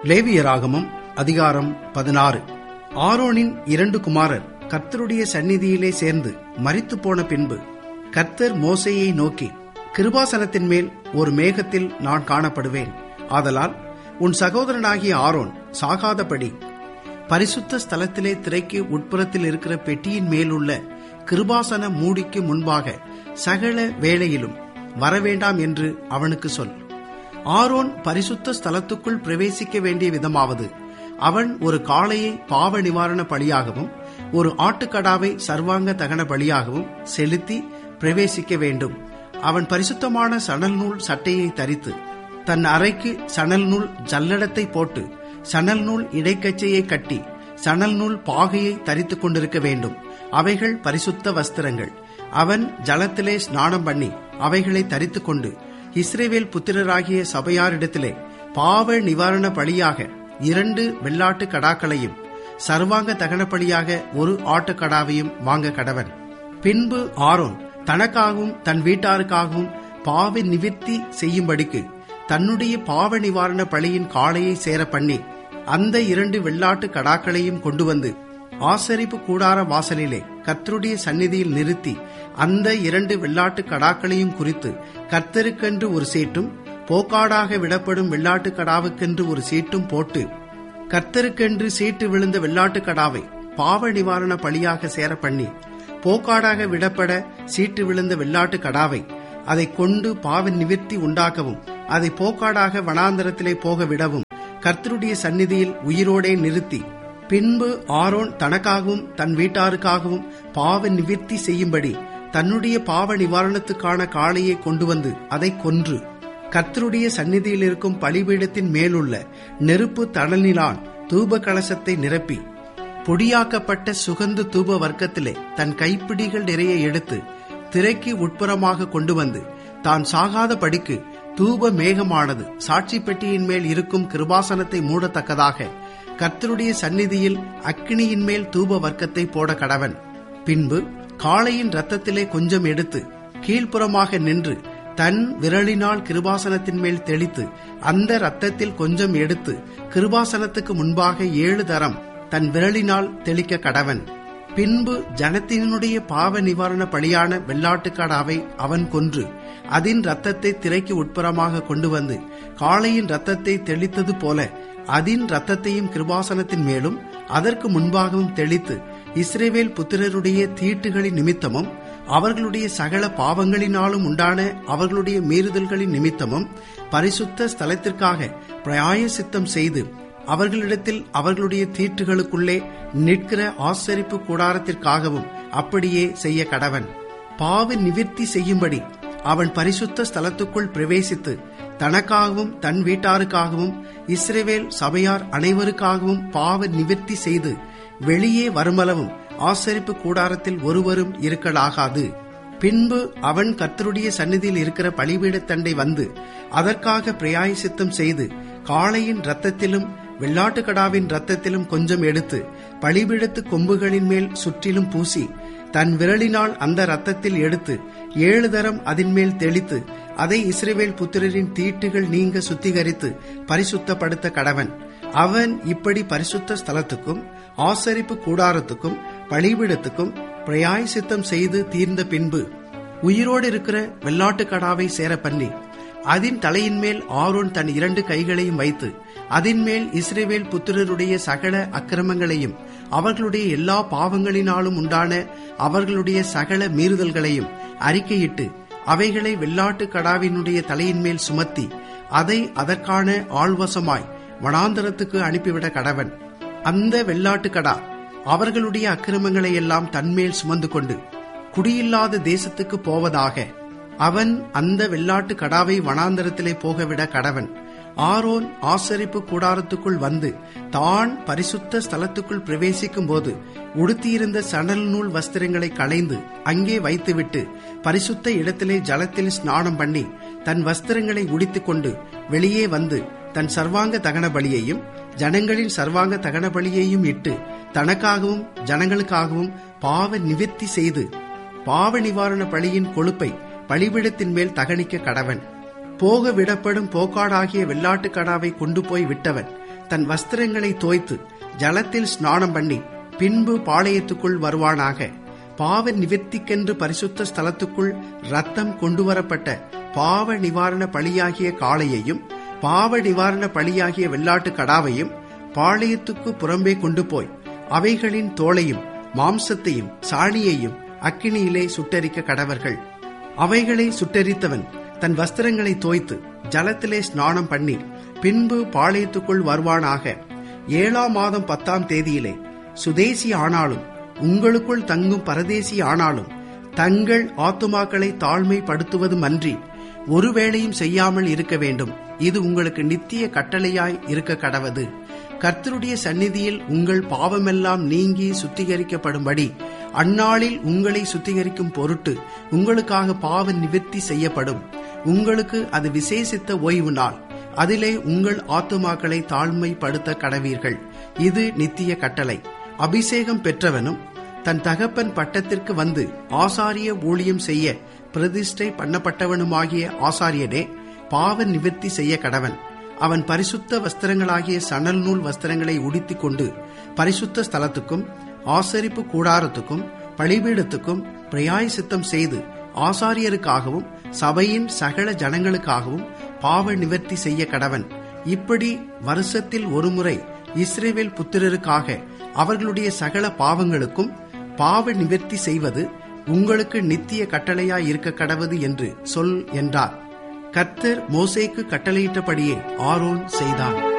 லேவியராகமம் அதிகாரம் பதினாறு ஆரோனின் இரண்டு குமாரர் கர்த்தருடைய சந்நிதியிலே சேர்ந்து மரித்து போன பின்பு கர்த்தர் மோசையை நோக்கி கிருபாசனத்தின் மேல் ஒரு மேகத்தில் நான் காணப்படுவேன் ஆதலால் உன் சகோதரனாகிய ஆரோன் சாகாதபடி பரிசுத்த ஸ்தலத்திலே திரைக்கு உட்புறத்தில் இருக்கிற பெட்டியின் மேலுள்ள கிருபாசன மூடிக்கு முன்பாக சகல வேளையிலும் வரவேண்டாம் என்று அவனுக்கு சொல் ஆரோன் பரிசுத்த ஸ்தலத்துக்குள் பிரவேசிக்க வேண்டிய விதமாவது அவன் ஒரு காளையை பாவ நிவாரண பலியாகவும் ஒரு ஆட்டுக்கடாவை சர்வாங்க தகன பலியாகவும் செலுத்தி பிரவேசிக்க வேண்டும் அவன் பரிசுத்தமான சணல் நூல் சட்டையை தரித்து தன் அறைக்கு சணல் நூல் ஜல்லடத்தை போட்டு சணல் நூல் இடைக்கச்சையை கட்டி சணல் நூல் பாகையை தரித்துக் கொண்டிருக்க வேண்டும் அவைகள் பரிசுத்த வஸ்திரங்கள் அவன் ஜலத்திலே ஸ்நானம் பண்ணி அவைகளை தரித்துக் கொண்டு இஸ்ரேவேல் புத்திரராகிய சபையாரிடத்திலே பாவ நிவாரண பலியாக இரண்டு வெள்ளாட்டு கடாக்களையும் சர்வாங்க தகன பலியாக ஒரு ஆட்டுக்கடாவையும் வாங்க கடவன் பின்பு ஆரோன் தனக்காகவும் தன் வீட்டாருக்காகவும் பாவ நிவிர்த்தி செய்யும்படிக்கு தன்னுடைய பாவ நிவாரண பலியின் காளையை சேர பண்ணி அந்த இரண்டு வெள்ளாட்டு கடாக்களையும் கொண்டு வந்து ஆசரிப்பு கூடார வாசலிலே கர்த்தருடைய சந்நிதியில் நிறுத்தி அந்த இரண்டு வெள்ளாட்டு கடாக்களையும் குறித்து கர்த்தருக்கென்று ஒரு சீட்டும் போக்காடாக விடப்படும் வெள்ளாட்டு கடாவுக்கென்று ஒரு சீட்டும் போட்டு கர்த்தருக்கென்று சீட்டு விழுந்த வெள்ளாட்டு கடாவை பாவ நிவாரண பலியாக சேர பண்ணி போக்காடாக விடப்பட சீட்டு விழுந்த வெள்ளாட்டு கடாவை அதை கொண்டு பாவ நிவிர்த்தி உண்டாக்கவும் அதை போக்காடாக வனாந்தரத்திலே போக விடவும் கர்த்தருடைய சந்நிதியில் உயிரோடே நிறுத்தி பின்பு ஆரோன் தனக்காகவும் தன் வீட்டாருக்காகவும் பாவ நிவிர்த்தி செய்யும்படி தன்னுடைய பாவ நிவாரணத்துக்கான காளையை கொண்டு வந்து அதை கொன்று கர்த்தருடைய சந்நிதியில் இருக்கும் பலிபீடத்தின் மேலுள்ள நெருப்பு தணலிலான் தூப கலசத்தை நிரப்பி பொடியாக்கப்பட்ட சுகந்து தூப வர்க்கத்திலே தன் கைப்பிடிகள் நிறைய எடுத்து திரைக்கு உட்புறமாக கொண்டு வந்து தான் சாகாத படிக்கு தூப மேகமானது சாட்சி பெட்டியின் மேல் இருக்கும் கிருபாசனத்தை மூடத்தக்கதாக கர்த்தருடைய சந்நிதியில் அக்கினியின் மேல் தூப வர்க்கத்தை போட கடவன் பின்பு காளையின் ரத்தத்திலே கொஞ்சம் எடுத்து கீழ்ப்புறமாக நின்று தன் விரலினால் கிருபாசனத்தின் மேல் தெளித்து அந்த ரத்தத்தில் கொஞ்சம் எடுத்து கிருபாசனத்துக்கு முன்பாக ஏழு தரம் தன் விரலினால் தெளிக்க கடவன் பின்பு ஜனத்தினுடைய பாவ நிவாரண பலியான வெள்ளாட்டுக்காடாவை அவன் கொன்று அதன் ரத்தத்தை திரைக்கு உட்புறமாக கொண்டு வந்து காளையின் ரத்தத்தை தெளித்தது போல அதன் ரத்தத்தையும் கிருபாசனத்தின் மேலும் அதற்கு முன்பாகவும் தெளித்து இஸ்ரேவேல் புத்திரருடைய தீட்டுகளின் நிமித்தமும் அவர்களுடைய சகல பாவங்களினாலும் உண்டான அவர்களுடைய மீறுதல்களின் நிமித்தமும் பரிசுத்த ஸ்தலத்திற்காக பிரயாய சித்தம் செய்து அவர்களிடத்தில் அவர்களுடைய தீட்டுகளுக்குள்ளே நிற்கிற ஆசரிப்பு கூடாரத்திற்காகவும் அப்படியே செய்ய கடவன் பாவ நிவிர்த்தி செய்யும்படி அவன் பரிசுத்த ஸ்தலத்துக்குள் பிரவேசித்து தனக்காகவும் தன் வீட்டாருக்காகவும் இஸ்ரேவேல் சபையார் அனைவருக்காகவும் பாவ நிவிர்த்தி செய்து வெளியே வருமளவும் ஆசரிப்பு கூடாரத்தில் ஒருவரும் இருக்கலாகாது பின்பு அவன் கர்த்தருடைய சந்நிதியில் இருக்கிற பலிபீடத்தண்டை வந்து அதற்காக பிரயாயசித்தம் செய்து காளையின் ரத்தத்திலும் வெள்ளாட்டுக்கடாவின் ரத்தத்திலும் கொஞ்சம் எடுத்து பலிபீடத்து கொம்புகளின் மேல் சுற்றிலும் பூசி தன் விரலினால் அந்த ரத்தத்தில் எடுத்து ஏழு தரம் அதன் மேல் தெளித்து அதை இஸ்ரேவேல் புத்திரரின் தீட்டுகள் நீங்க சுத்திகரித்து பரிசுத்தப்படுத்த கடவன் அவன் இப்படி பரிசுத்த ஸ்தலத்துக்கும் ஆசரிப்பு கூடாரத்துக்கும் பலிபீடத்துக்கும் பிரயாய் சித்தம் செய்து தீர்ந்த பின்பு உயிரோடு இருக்கிற வெள்ளாட்டுக்கடாவை சேர பண்ணி அதன் தலையின் மேல் ஆரோன் தன் இரண்டு கைகளையும் வைத்து அதன் மேல் இஸ்ரேவேல் புத்திரருடைய சகல அக்கிரமங்களையும் அவர்களுடைய எல்லா பாவங்களினாலும் உண்டான அவர்களுடைய சகல மீறுதல்களையும் அறிக்கையிட்டு அவைகளை வெள்ளாட்டு கடாவினுடைய தலையின் மேல் சுமத்தி அதை அதற்கான ஆள்வசமாய் வனாந்தரத்துக்கு அனுப்பிவிட கடவன் அந்த வெள்ளாட்டு கடா அவர்களுடைய அக்கிரமங்களை எல்லாம் தன்மேல் சுமந்து கொண்டு குடியில்லாத தேசத்துக்கு போவதாக அவன் அந்த வெள்ளாட்டு கடாவை வனாந்தரத்திலே போகவிட கடவன் ஆரோன் ஆசரிப்பு கூடாரத்துக்குள் வந்து தான் பரிசுத்த ஸ்தலத்துக்குள் பிரவேசிக்கும் போது உடுத்தியிருந்த சணல் நூல் வஸ்திரங்களை களைந்து அங்கே வைத்துவிட்டு பரிசுத்த இடத்திலே ஜலத்தில் ஸ்நானம் பண்ணி தன் வஸ்திரங்களை உடித்துக் கொண்டு வெளியே வந்து தன் சர்வாங்க தகன பலியையும் ஜனங்களின் சர்வாங்க தகன பலியையும் இட்டு தனக்காகவும் ஜனங்களுக்காகவும் பாவ நிவிர்த்தி செய்து பாவ நிவாரண பலியின் கொழுப்பை பலிபிடத்தின் மேல் தகனிக்க கடவன் போக விடப்படும் போக்காடாகிய வெள்ளாட்டு கடாவை கொண்டு போய் விட்டவன் தன் வஸ்திரங்களை தோய்த்து ஜலத்தில் ஸ்நானம் பண்ணி பின்பு பாளையத்துக்குள் வருவானாக பாவ நிவர்த்திக்கென்று பரிசுத்த ஸ்தலத்துக்குள் ரத்தம் கொண்டுவரப்பட்ட பாவ நிவாரண பலியாகிய காளையையும் பாவ நிவாரண பலியாகிய வெள்ளாட்டு கடாவையும் பாளையத்துக்கு புறம்பே கொண்டு போய் அவைகளின் தோளையும் மாம்சத்தையும் சாணியையும் அக்கினியிலே சுட்டரிக்க கடவர்கள் அவைகளை சுட்டரித்தவன் தன் வஸ்திரங்களை தோய்த்து ஜலத்திலே ஸ்நானம் பண்ணி பின்பு பாளையத்துக்குள் வருவானாக ஏழாம் மாதம் பத்தாம் தேதியிலே சுதேசி ஆனாலும் உங்களுக்குள் தங்கும் பரதேசி ஆனாலும் தங்கள் ஆத்துமாக்களை தாழ்மைப்படுத்துவதுமன்றி ஒருவேளையும் செய்யாமல் இருக்க வேண்டும் இது உங்களுக்கு நித்திய கட்டளையாய் இருக்க கடவது கர்த்தருடைய சந்நிதியில் உங்கள் பாவமெல்லாம் நீங்கி சுத்திகரிக்கப்படும்படி அந்நாளில் உங்களை சுத்திகரிக்கும் பொருட்டு உங்களுக்காக பாவ நிவர்த்தி செய்யப்படும் உங்களுக்கு அது விசேஷித்த ஓய்வு நாள் அதிலே உங்கள் ஆத்துமாக்களை தாழ்மைப்படுத்த கடவீர்கள் இது நித்திய கட்டளை அபிஷேகம் பெற்றவனும் தன் தகப்பன் பட்டத்திற்கு வந்து ஆசாரிய ஊழியம் செய்ய பிரதிஷ்டை பண்ணப்பட்டவனுமாகிய ஆசாரியனே பாவ நிவர்த்தி செய்ய கடவன் அவன் பரிசுத்த வஸ்திரங்களாகிய சணல் நூல் வஸ்திரங்களை உடுத்திக் கொண்டு பரிசுத்த ஸ்தலத்துக்கும் ஆசரிப்பு கூடாரத்துக்கும் பழிபீடத்துக்கும் பிரயாயசித்தம் செய்து ஆசாரியருக்காகவும் சபையின் சகல ஜனங்களுக்காகவும் பாவ நிவர்த்தி செய்ய கடவன் இப்படி வருஷத்தில் ஒருமுறை இஸ்ரேவேல் புத்திரருக்காக அவர்களுடைய சகல பாவங்களுக்கும் பாவ நிவர்த்தி செய்வது உங்களுக்கு நித்திய கட்டளையாய் இருக்க கடவது என்று சொல் என்றார் கர்த்தர் மோசேக்கு கட்டளையிட்டபடியே ஆரோன் செய்தான்